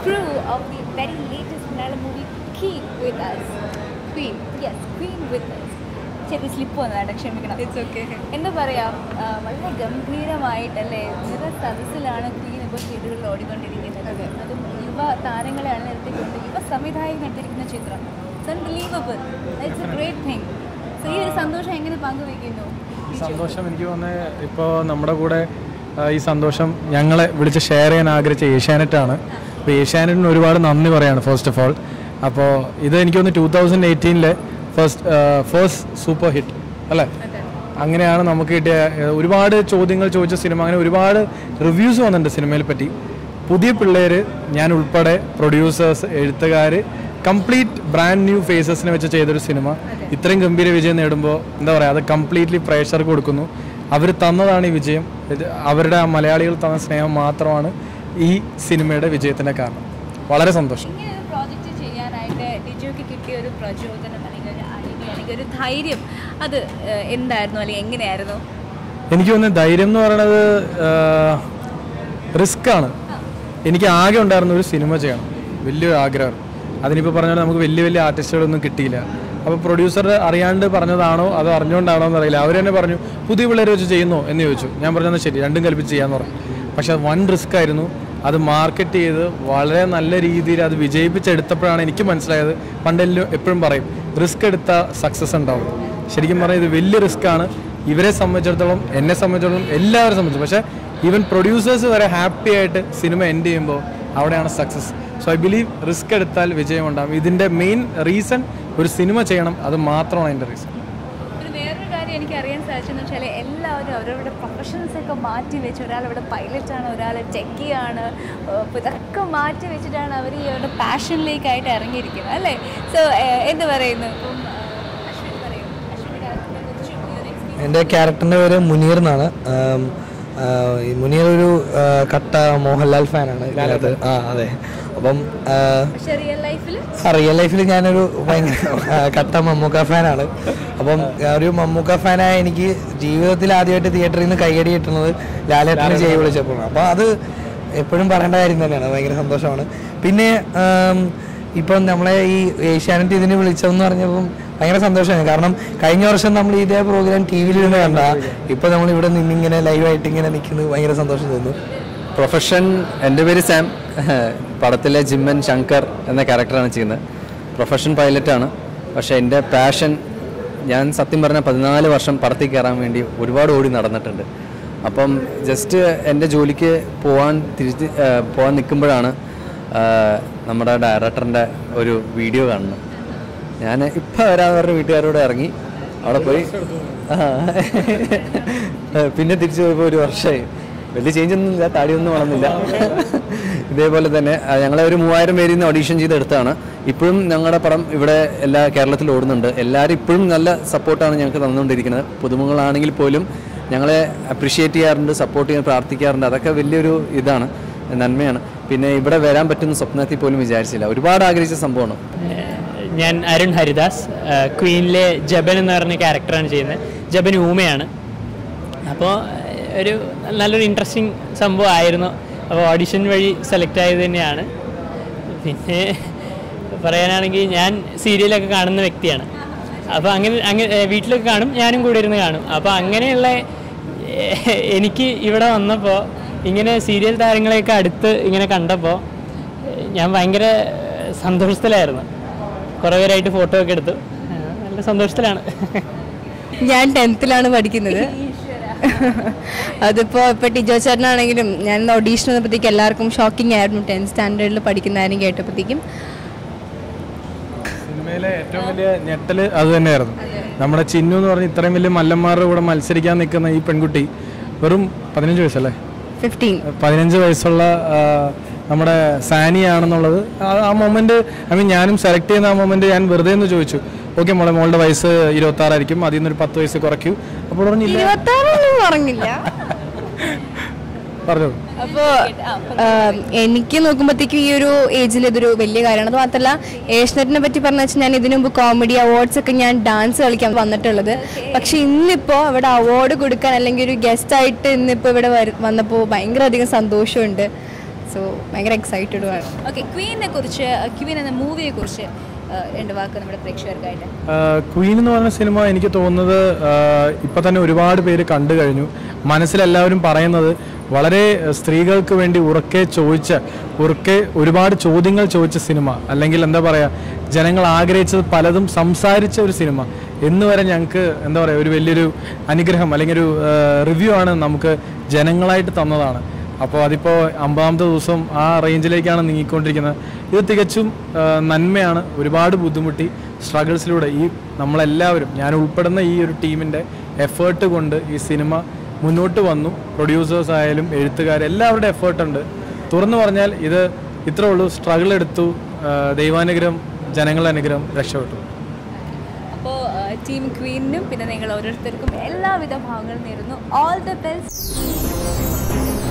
crew of the very latest Malayalam movie Queen with us. Queen, yes, Queen with us. ചെറിയ slip വന്നതാണ് ക്ഷമിക്കണം it's okay എന്താ പറയാ ആ, വളരെ ഗംഭീരമായിട്ടല്ലേ നിറ സദസ്സിലാണ് ക്വീൻ ഇപ്പോൾ തിയേറ്ററുകളിൽ ഓടിക്കൊണ്ടിരിക്കുന്നത് അതും യുവ താരങ്ങളെയാണ് നിർത്തിക്കൊണ്ട് യുവ സംവിധായകൻ എടുത്തിരിക്കുന്ന ചിത്രം it's unbelievable it's a great thing so ഈ ഒരു സന്തോഷം എങ്ങനെ പങ്കുവയ്ക്കുന്നു ഈ സന്തോഷം എനിക്ക് തോന്നുന്നത് ഇപ്പോൾ നമ്മുടെ കൂടെ ആ, ഈ സന്തോഷം ഞങ്ങളെ വിളിച്ച് ഷെയർ ചെയ്യാൻ ആഗ്രഹിച്ച ഏഷ്യാനെറ്റാണ് അപ്പോൾ ഏഷ്യാനെറ്റിന് ഒരുപാട് നന്ദി പറയാണ് ഫസ്റ്റ് ഓഫ് ഓൾ അപ്പോൾ ഇത് എനിക്ക് തോന്നുന്നു ടൂ തൗസൻഡ് എയ്റ്റീനിലെ ഫസ്റ്റ് ഫസ്റ്റ് സൂപ്പർ ഹിറ്റ് അല്ലേ അങ്ങനെയാണ് നമുക്ക് കിട്ടിയ ഏ, ഒരുപാട് ചോദ്യങ്ങൾ ചോദിച്ച സിനിമ അങ്ങനെ ഒരുപാട് റിവ്യൂസ് വന്നിട്ടുണ്ട് സിനിമയെ പറ്റി പുതിയ പിള്ളേർ ഞാൻ ഉൾപ്പെടെ പ്രൊഡ്യൂസേഴ്സ് എഴുത്തുകാർ കംപ്ലീറ്റ് ബ്രാൻഡ് ന്യൂ ഫേസസിനെ വെച്ച് ചെയ്തൊരു സിനിമ ഇത്രയും ഗംഭീര വിജയം നേടുമ്പോൾ എന്താ പറയുക അത് കംപ്ലീറ്റ്ലി പ്രേക്ഷർക്ക് കൊടുക്കുന്നു അവർ തന്നതാണ് ഈ വിജയം ഇത് അവരുടെ ആ മലയാളികൾ തന്ന സ്നേഹം മാത്രമാണ് ഈ സിനിമയുടെ വിജയത്തിൻ്റെ കാരണം വളരെ സന്തോഷം ഇങ്ങനെ ഒരു പ്രോജക്റ്റ് ചെയ്യാനായിട്ട് ഡിജോയ്ക്ക് കിട്ടിയ ഒരു പ്രചോദനം അല്ലെങ്കിൽ ഒരു ഐഡിയ അല്ലെങ്കിൽ ഒരു ധൈര്യം അത് ഏഹ്, എന്തായിരുന്നു അല്ലെങ്കിൽ എങ്ങനെയായിരുന്നു എനിക്ക് തോന്നുന്നു ധൈര്യം എന്ന് പറയുന്നത് റിസ്ക് ആണ് എനിക്ക് ആകെ ഉണ്ടായിരുന്ന ഒരു സിനിമ ചെയ്യണം വലിയൊരു ആഗ്രഹം അതിനിപ്പോൾ പറഞ്ഞാൽ നമുക്ക് വലിയ വലിയ ആർട്ടിസ്റ്റുകളൊന്നും കിട്ടിയില്ല അപ്പോൾ പ്രൊഡ്യൂസർ അറിയാണ്ട് പറഞ്ഞതാണോ അതോ അറിഞ്ഞുകൊണ്ടാണോ എന്ന് അറിയില്ല അവർ തന്നെ പറഞ്ഞു പുതിയ പിള്ളേർ വെച്ച് ചെയ്യുന്നോ എന്ന് ചോദിച്ചു ഞാൻ പറഞ്ഞത് ശരി രണ്ടും കൽപ്പിച്ച് ചെയ്യാന്ന് പറഞ്ഞു പക്ഷെ അത് വൺ റിസ്ക് ആയിരുന്നു അത് മാർക്കറ്റ് ചെയ്ത് വളരെ നല്ല രീതിയിൽ അത് വിജയിപ്പിച്ചെടുത്തപ്പോഴാണ് എനിക്ക് മനസ്സിലായത് പണ്ടെല്ലാം എപ്പോഴും പറയും റിസ്ക് എടുത്ത സക്സസ് ഉണ്ടാവും ശരിക്കും പറഞ്ഞാൽ ഇത് വലിയ റിസ്ക് ആണ് ഇവരെ സംബന്ധിച്ചിടത്തോളം എന്നെ സംബന്ധിച്ചിടത്തോളം എല്ലാവരെ സംബന്ധിച്ചു പക്ഷേ ഈവൻ പ്രൊഡ്യൂസേഴ്സ് വരെ ഹാപ്പി ആയിട്ട് സിനിമ എൻഡ് ചെയ്യുമ്പോൾ അവിടെയാണ് success so I believe risk എടുത്താൽ വിജയം ഉണ്ടാകും ഇതിൻ്റെ മെയിൻ റീസൺ ഒരു സിനിമ ചെയ്യണം അത് മാത്രമാണ് അതിൻ്റെ റീസൺ ഒരു വേറൊരു കാര്യം എനിക്ക് അറിയാൻ സാധിച്ചെന്ന് വെച്ചാൽ എല്ലാവരും അവരവരുടെ പ്രൊഫഷൻസ് ഒക്കെ മാറ്റി വെച്ച് ഒരാൾ ഇവിടെ പൈലറ്റാണ് ഒരാൾ ടെക്കിയാണ് അപ്പോൾ ഇതൊക്കെ മാറ്റി വെച്ചിട്ടാണ് അവർ ഈ അവരുടെ പാഷനിലേക്കായിട്ട് ഇറങ്ങിയിരിക്കുന്നത് അല്ലേ സോ എന്ത് പറയുന്നു ഇപ്പം ആ, അശ്വിൻ പറയൂ അശ്വിൻ്റെ കാര്യത്തിനെ കുറിച്ചും ഈ ഒരു experience എൻ്റെ ക്യാരക്ടറിൻ്റെ പേര് മുനീർ എന്നാണ് ആം, ആ, ഈ മുനീർ ഒരു ആ, കട്ട മോഹൻലാൽ ഫാനാണ് ഇതിനകത്ത് ആ അതെ അപ്പം ആ, പക്ഷേ റിയൽ ലൈഫിൽ ആ റിയൽ ലൈഫിൽ ഞാനൊരു ഭയങ്കര ആ, കട്ട മമ്മൂക്ക ഫാനാണ് അപ്പം ആ, ഒരു മമ്മൂക്ക ഫാനായ എനിക്ക് ജീവിതത്തിൽ ആദ്യമായിട്ട് തിയേറ്ററിൽ നിന്ന് കൈയടി കിട്ടുന്നത് ലാലേട്ടനെ ചെയ്ത് വിളിച്ചപ്പോഴാണ് അപ്പോൾ അത് എപ്പോഴും പറയേണ്ട കാര്യം തന്നെയാണ് ഭയങ്കര സന്തോഷമാണ് പിന്നെ ആം, ഇപ്പം നമ്മളെ ഈ ഏഷ്യാനെറ്റ് ഇതിന് വിളിച്ചതെന്ന് പറഞ്ഞപ്പം ഭയങ്കര സന്തോഷമാണ് കാരണം കഴിഞ്ഞ വർഷം നമ്മൾ ഇതേ പ്രോഗ്രാം ടി വിയിൽ നിന്ന് കണ്ട ഇപ്പം നമ്മൾ ഇവിടെ നിന്നിങ്ങനെ ലൈവായിട്ട് ഇങ്ങനെ നിൽക്കുന്നത് ഭയങ്കര സന്തോഷം തോന്നുന്നു പ്രൊഫഷൻ എൻ്റെ പേര് സാം പടത്തിലെ ജിമ്മൻ ശങ്കർ എന്ന ക്യാരക്ടറാണ് ചെയ്യുന്നത് പ്രൊഫഷൻ പൈലറ്റാണ് പക്ഷേ എൻ്റെ പാഷൻ ഞാൻ സത്യം പറഞ്ഞാൽ പതിനാല് വർഷം പടത്തിൽ കയറാൻ വേണ്ടി ഒരുപാട് ഓടി നടന്നിട്ടുണ്ട് അപ്പം ജസ്റ്റ് എൻ്റെ ജോലിക്ക് പോകാൻ തിരിച്ച് ആ, പോകാൻ നിൽക്കുമ്പോഴാണ് ആ, നമ്മുടെ ഡയറക്ടറിൻ്റെ ഒരു വീഡിയോ കാണുന്നത് ഞാൻ ഇപ്പം വരാന്ന് പറഞ്ഞ വീട്ടുകാരോട് ഇറങ്ങി അവിടെ പോയി ആ. പിന്നെ തിരിച്ചു പോയപ്പോൾ ഒരു വർഷമായി വലിയ ചേഞ്ച് ഒന്നും ഇല്ല താടിയൊന്നും വളർന്നില്ല ഇതേപോലെ തന്നെ ആ, ഞങ്ങളെ ഒരു മൂവായിരം പേരിൽ നിന്ന് ഓഡീഷൻ ചെയ്തെടുത്താണ് ഇപ്പോഴും ഞങ്ങളുടെ പടം ഇവിടെ എല്ലാ കേരളത്തിൽ ഓടുന്നുണ്ട് എല്ലാവരും ഇപ്പോഴും നല്ല സപ്പോർട്ടാണ് ഞങ്ങൾക്ക് തന്നുകൊണ്ടിരിക്കുന്നത് പുതുമുകളാണെങ്കിൽ പോലും ഞങ്ങളെ അപ്രിഷ്യേറ്റ് ചെയ്യാറുണ്ട് സപ്പോർട്ട് ചെയ്യാൻ പ്രാർത്ഥിക്കാറുണ്ട് അതൊക്കെ വലിയൊരു ഇതാണ് നന്മയാണ് പിന്നെ ഇവിടെ വരാൻ പറ്റുന്ന സ്വപ്നത്തിൽ പോലും വിചാരിച്ചില്ല ഒരുപാട് ആഗ്രഹിച്ച സംഭവമാണ് ഞാൻ അരുൺ ഹരിദാസ് ആ, ക്വീനിലെ ജബൻ എന്ന് പറഞ്ഞ ക്യാരക്ടറാണ് ചെയ്യുന്നത് ജബൻ ഊമയാണ് അപ്പോൾ ഒരു നല്ലൊരു ഇൻട്രസ്റ്റിംഗ് സംഭവം ആയിരുന്നു അപ്പോൾ ഓഡിഷൻ വഴി സെലക്ട് ആയത് തന്നെയാണ് പിന്നെ പറയാനാണെങ്കിൽ ഞാൻ സീരിയലൊക്കെ കാണുന്ന വ്യക്തിയാണ് അപ്പോൾ അങ്ങനെ അങ്ങനെ ഏ, വീട്ടിലൊക്കെ കാണും ഞാനും കൂടെ ഇരുന്ന് കാണും അപ്പോൾ അങ്ങനെയുള്ള ഏ, എനിക്ക് ഇവിടെ വന്നപ്പോൾ ഇങ്ങനെ സീരിയൽ താരങ്ങളെയൊക്കെ അടുത്ത് ഇങ്ങനെ കണ്ടപ്പോൾ ഞാൻ ഭയങ്കര സന്തോഷത്തിലായിരുന്നു കുറേ പേരായിട്ട് ഫോട്ടോ ഒക്കെ എടുത്തു ആ, നല്ല സന്തോഷത്തിലാണ് ഞാൻ ടെൻത്തിലാണ് പഠിക്കുന്നത് അതിപ്പോൾ ഇപ്പോൾ ടിജോ ചേട്ടനാണെങ്കിലും ഞാൻ ഓഡീഷൻ വന്നപ്പോഴത്തേക്ക് എല്ലാവർക്കും ഷോക്കിംഗ് ആയിരുന്നു ടെൻത്ത് സ്റ്റാൻഡേർഡിൽ പഠിക്കുന്ന കാര്യം കേട്ടപ്പോഴത്തേക്കും സിനിമയിലെ ഏറ്റവും വലിയ ഞെട്ടല് അത് തന്നെയായിരുന്നു നമ്മുടെ ചിന്നു എന്ന് പറഞ്ഞ ഇത്രയും വലിയ മല്ലന്മാരുടെ കൂടെ മത്സരിക്കാൻ നിൽക്കുന്ന ഈ പെൺകുട്ടി വെറും പതിനഞ്ച് വയസ്സല്ലേ ഫിഫ്റ്റീൻ പതിനഞ്ച് വയസ്സുള്ള ആ, നമ്മുടെ സാനിയാണെന്നുള്ളത് ആ- ആ മൊമെന്റ് ഐ മീൻ ഞാനും സെലക്ട് ചെയ്യുന്ന ആ മൊമെന്റ് ഞാൻ വെറുതെ ഒന്ന് ചോദിച്ചു ഓക്കെ മോളെ മോളുടെ വയസ്സ് ഇരുപത്തി ആറായിരിക്കും അതിൽ നിന്നൊരു പത്ത് വയസ്സ് കുറയ്ക്കൂ അപ്പോൾ പറഞ്ഞില്ല ഇരുപത്താറൊന്നും പറഞ്ഞില്ല പറഞ്ഞു അപ്പോൾ എനിക്ക് നോക്കുമ്പോഴത്തേക്കും ഈ ഒരു ഏജിൽ ഇതൊരു വലിയ കാര്യമാണ് അത് മാത്രമല്ല ഏഷ്യനെറ്റിനെ പറ്റി പറഞ്ഞു വെച്ചാൽ ഞാൻ ഇതിനു മുമ്പ് കോമഡി അവാർഡ്സ് ഒക്കെ ഞാൻ ഡാൻസ് കളിക്കാൻ വന്നിട്ടുള്ളത് പക്ഷെ ഇന്നിപ്പോൾ ഇവിടെ അവാർഡ് കൊടുക്കാൻ അല്ലെങ്കിൽ ഒരു ഗസ്റ്റ് ആയിട്ട് ഇന്നിപ്പോൾ ഇവിടെ വര- വന്നപ്പോൾ ഭയങ്കര അധികം സന്തോഷമുണ്ട് സോ ഭയങ്കര എക്സൈറ്റഡും ആണ് ഓക്കെ ക്വീനെ കുറിച്ച് ക്വീൻ എന്ന മൂവിയെ കുറിച്ച് രണ്ട് വാക്ക് നമ്മുടെ പ്രേക്ഷകർക്കായിട്ട് ക്വീൻ എന്ന് പറഞ്ഞ സിനിമ എനിക്ക് തോന്നുന്നത് ഇപ്പം തന്നെ ഒരുപാട് പേര് കണ്ടു കഴിഞ്ഞു മനസ്സിലെല്ലാവരും പറയുന്നത് വളരെ സ്ത്രീകൾക്ക് വേണ്ടി ഉറക്കെ ചോദിച്ച ഉറക്കെ ഒരുപാട് ചോദ്യങ്ങൾ ചോദിച്ച സിനിമ അല്ലെങ്കിൽ എന്താ പറയുക ജനങ്ങൾ ആഗ്രഹിച്ചത് പലതും സംസാരിച്ച ഒരു സിനിമ എന്ന് വരെ ഞങ്ങൾക്ക് എന്താ പറയുക ഒരു വലിയൊരു അനുഗ്രഹം അല്ലെങ്കിൽ ഒരു റിവ്യൂ ആണ് നമുക്ക് ജനങ്ങളായിട്ട് തന്നതാണ് അപ്പോൾ അതിപ്പോൾ അമ്പതാമത്തെ ദിവസം ആ റേഞ്ചിലേക്കാണ് നീങ്ങിക്കൊണ്ടിരിക്കുന്നത് ഇത് തികച്ചും ആ, നന്മയാണ് ഒരുപാട് ബുദ്ധിമുട്ടി സ്ട്രഗിൾസിലൂടെ ഈ നമ്മളെല്ലാവരും ഞാൻ ഉൾപ്പെടുന്ന ഈ ഒരു ടീമിൻ്റെ എഫേർട്ട് കൊണ്ട് ഈ സിനിമ മുന്നോട്ട് വന്നു പ്രൊഡ്യൂസേഴ്സ് ആയാലും എഴുത്തുകാർ എല്ലാവരുടെ എഫേർട്ട് ഉണ്ട് തുറന്നു പറഞ്ഞാൽ ഇത് ഇത്രേ ഉള്ളൂ സ്ട്രഗിൾ എടുത്തു ആ, ദൈവാനുഗ്രഹം ജനങ്ങളുടെ അനുഗ്രഹം രക്ഷപ്പെട്ടു അപ്പോൾ ടീം ക്വീനും പിന്നെ നിങ്ങൾ ഓരോരുത്തർക്കും എല്ലാവിധ ഭാഗങ്ങളും നേരുന്നു ഓൾ ദ ബെസ്റ്റ്